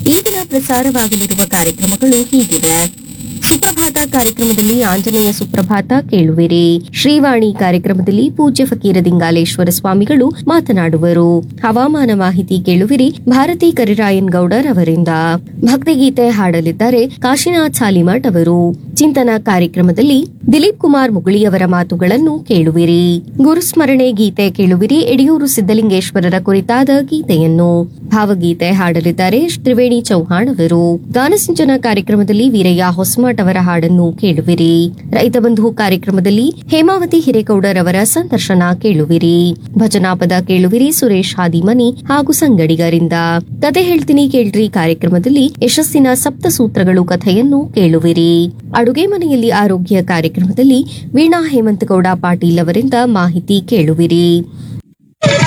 ಈ ದಿನ ಪ್ರಸಾರವಾಗಲಿರುವ ಕಾರ್ಯಕ್ರಮಗಳು ಹೀಗಿವೆ ಸುಪ್ರಭಾತ ಕಾರ್ಯಕ್ರಮದಲ್ಲಿ ಆಂಜನೇಯ ಸುಪ್ರಭಾತ ಕೇಳುವಿರಿ ಶ್ರೀವಾಣಿ ಕಾರ್ಯಕ್ರಮದಲ್ಲಿ ಪೂಜ್ಯ ಫಕೀರ ದಿಂಗಾಲೇಶ್ವರ ಸ್ವಾಮಿಗಳು ಮಾತನಾಡುವರು ಹವಾಮಾನ ಮಾಹಿತಿ ಕೇಳುವಿರಿ ಭಾರತಿ ಕರಿರಾಯನ್ ಗೌಡರ್ ಅವರಿಂದ ಭಕ್ತಿಗೀತೆ ಹಾಡಲಿದ್ದಾರೆ ಕಾಶಿನಾಥ್ ಸಾಲಿಮಠ್ ಅವರು ಚಿಂತನ ಕಾರ್ಯಕ್ರಮದಲ್ಲಿ ದಿಲೀಪ್ ಕುಮಾರ್ ಮುಗುಳಿಯವರ ಮಾತುಗಳನ್ನು ಕೇಳುವಿರಿ ಗುರುಸ್ಮರಣೆ ಗೀತೆ ಕೇಳುವಿರಿ ಯಡಿಯೂರು ಸಿದ್ದಲಿಂಗೇಶ್ವರರ ಕುರಿತಾದ ಗೀತೆಯನ್ನು ಭಾವಗೀತೆ ಹಾಡಲಿದ್ದಾರೆ ತ್ರಿವೇಣಿ ಚೌಹಾಣ್ ಅವರು ಗಾನಸಿಂಚನ ಕಾರ್ಯಕ್ರಮದಲ್ಲಿ ವೀರಯ್ಯ ಹೊಸಮಠ್ ಅವರ ಹಾಡನ್ನು ಕೇಳುವಿರಿ ರೈತ ಬಂಧು ಕಾರ್ಯಕ್ರಮದಲ್ಲಿ ಹೇಮಾವತಿ ಹಿರೇಗೌಡರ್ ಅವರ ಸಂದರ್ಶನ ಕೇಳುವಿರಿ ಭಜನಾಪದ ಕೇಳುವಿರಿ ಸುರೇಶ್ ಹಾದಿಮನಿ ಹಾಗೂ ಸಂಗಡಿಗರಿಂದ ಕತೆ ಹೇಳ್ತೀನಿ ಕೇಳ್ರಿ ಕಾರ್ಯಕ್ರಮದಲ್ಲಿ ಯಶಸ್ಸಿನ ಸಪ್ತ ಸೂತ್ರಗಳು ಕಥೆಯನ್ನು ಕೇಳುವಿರಿ ಅಡುಗೆ ಮನೆಯಲ್ಲಿ ಆರೋಗ್ಯ ಕಾರ್ಯಕ್ರಮದಲ್ಲಿ ವೀಣಾ ಹೇಮಂತಗೌಡ ಪಾಟೀಲ್ ಅವರಿಂದ ಮಾಹಿತಿ ಕೇಳುವಿರಿ